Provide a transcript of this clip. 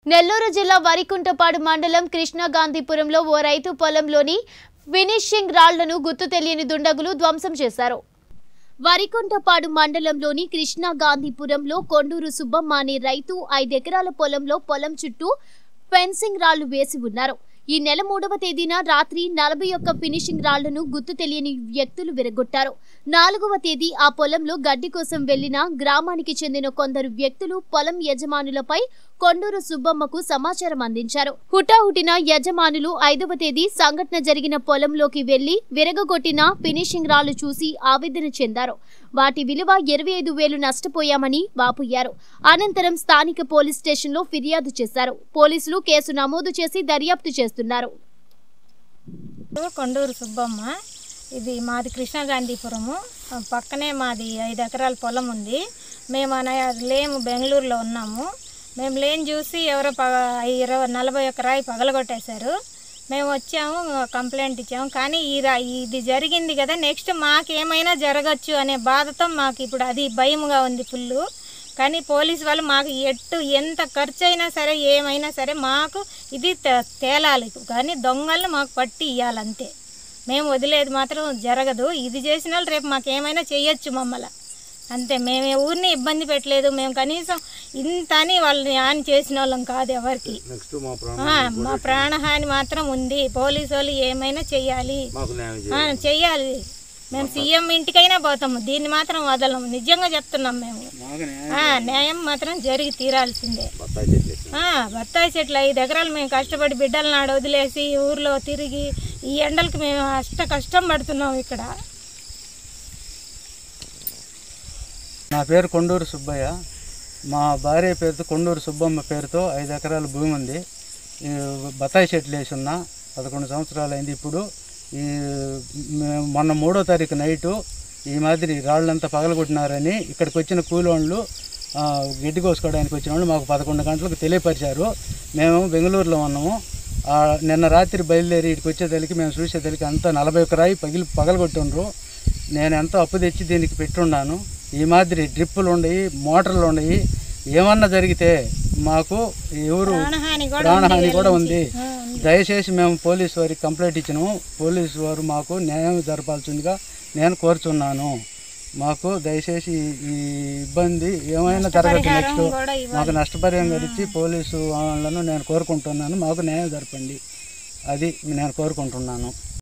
నెల్లూరు జిల్లా వరికుంటపాడు మండలం కృష్ణగాంధీపురంలో ఓ రైతు పొలంలోని ఫినిషింగ్ రాళ్లను గుర్తు తెలియని దుండగులు ధ్వంసం చేశారు వరికుంటపాడు మండలంలోని కృష్ణగాంధీపురంలో కొండూరు సుబ్బమ్మ అనే రైతు ఐదెకరాల పొలంలో పొలం చుట్టూ ఫెన్సింగ్ రాళ్లు వేసి ఉన్నారు ఈ నెల మూడవ తేదీన రాత్రి నలభై ఒక్క ఫినిషింగ్ రాళ్లను గుర్తు తెలియని వ్యక్తులు విరగొట్టారు నాలుగవ తేదీ ఆ పొలంలో గడ్డి కోసం వెళ్లిన గ్రామానికి చెందిన కొందరు వ్యక్తులు పొలం యజమానులపై కొండూరు సుబ్బమ్మకు సమాచారం అందించారు హుటాహుటిన యజమానులు ఐదవ తేదీ సంఘటన జరిగిన పొలంలోకి వెళ్లి విరగగొట్టిన ఫినిషింగ్ రాళ్లు చూసి ఆవేదన చెందారు వాటి విలువ ఇరవై ఐదు వేలు నష్టపోయామని వాపోయారు అనంతరం స్థానిక పోలీస్ స్టేషన్లో ఫిర్యాదు చేశారు పోలీసులు కేసు నమోదు చేసి దర్యాప్తు చేస్తున్నారు కొండూరు సుబ్బమ్మ ఇది మాది కృష్ణగాంధీపురము పక్కనే మాది ఐదు ఎకరాల పొలం ఉంది మేము అన- లేము బెంగళూరులో ఉన్నాము మేము లేని చూసి ఎవరో పగ ఇరవై నలభై ఒక్క రాయి పగలగొట్టేశారు మేము వచ్చాము కంప్లైంట్ ఇచ్చాము కానీ ఈ రా ఇది జరిగింది కదా నెక్స్ట్ మాకేమైనా జరగచ్చు అనే బాధతో మాకు ఇప్పుడు అది భయముగా ఉంది ఫుల్ కానీ పోలీస్ వాళ్ళు మాకు ఎట్టు ఎంత ఖర్చు అయినా సరే ఏమైనా సరే మాకు ఇది తే- తేలాలి కానీ దొంగల్ని మాకు పట్టి ఇవ్వాలంతే మేము వదిలేది మాత్రం జరగదు ఇది చేసిన వాళ్ళు రేపు మాకు ఏమైనా చేయొచ్చు మమ్మల్ని అంతే మేము ఊరిని ఇబ్బంది పెట్టలేదు మేము కనీసం ఇంత అని వాళ్ళని హాని చేసిన వాళ్ళం కాదు ఎవరికి నెక్స్ట్ మా ప్రాణం ఆ, మా ప్రాణహాని మాత్రం ఉంది పోలీసు వాళ్ళు ఏమైనా చెయ్యాలి మాకు న్యాయం ఆ, చేయాలి చెయ్యాలి మేము సీఎం ఇంటికైనా పోతాము దీన్ని మాత్రం వదలము నిజంగా చెప్తున్నాం మేము ఆ, న్యాయం మాత్రం జరిగి తీరాల్సిందే బత్తాయి చెట్లు వేసి. ఆ, బత్తాయి చెట్లు ఐదు ఎకరాలు మేము కష్టపడి బిడ్డల నాడు వదిలేసి ఊర్లో తిరిగి ఈ ఎండలకి మేము అష్ట కష్టం పడుతున్నాం ఇక్కడ నా పేరు కొండూరు సుబ్బయ్య మా భార్య పేరుతో కొండూరు సుబ్బమ్మ పేరుతో ఐదు ఎకరాల భూమి ఉంది ఈ బత్తాయి చెట్లు వేసి ఉన్నా పదకొండు సంవత్సరాలు అయింది ఇప్పుడు ఈ మే- మొన్న మూడో తారీఖు నైటు ఈ మాదిరి రాళ్ళంతా పగలగొట్టినారని ఇక్కడికి వచ్చిన కూలోళ్ళు ఆ, గడ్డి కోసుకోవడానికి వచ్చిన వాళ్ళు మాకు పదకొండు గంటలకు తెలియపరిచారు మేము బెంగళూరులో ఉన్నాము ఆ, నిన్న రాత్రి బయలుదేరి ఇక్కడికి వచ్చేసరికి మేము చూసేసరికి అంతా నలభై ఒక్క రాయి పగిలి పగలగొట్టిండ్రు నేను ఎంతో అప్పు తెచ్చి దీనికి పెట్టున్నాను ఈ మాదిరి డ్రిప్పులు ఉండయి మోటార్లు ఉండయి ఏమన్నా జరిగితే మాకు ఎవరు ప్రాణహాని కూడా ప్రాణహాని కూడా ఉంది దయచేసి మేము పోలీసు వారికి కంప్లైంట్ ఇచ్చినాము పోలీసు వారు మాకు న్యాయం జరపాల్సిందిగా నేను కోరుచున్నాను మాకు దయచేసి ఈ ఇబ్బంది ఏమైనా జరగదు నెక్స్ట్ కూడా ఇవ్వాలి. మాకు నష్టపరిహారం ఇచ్చి పోలీసు వాళ్ళను నేను కోరుకుంటున్నాను మాకు న్యాయం జరపండి అది నేను కోరుకుంటున్నాను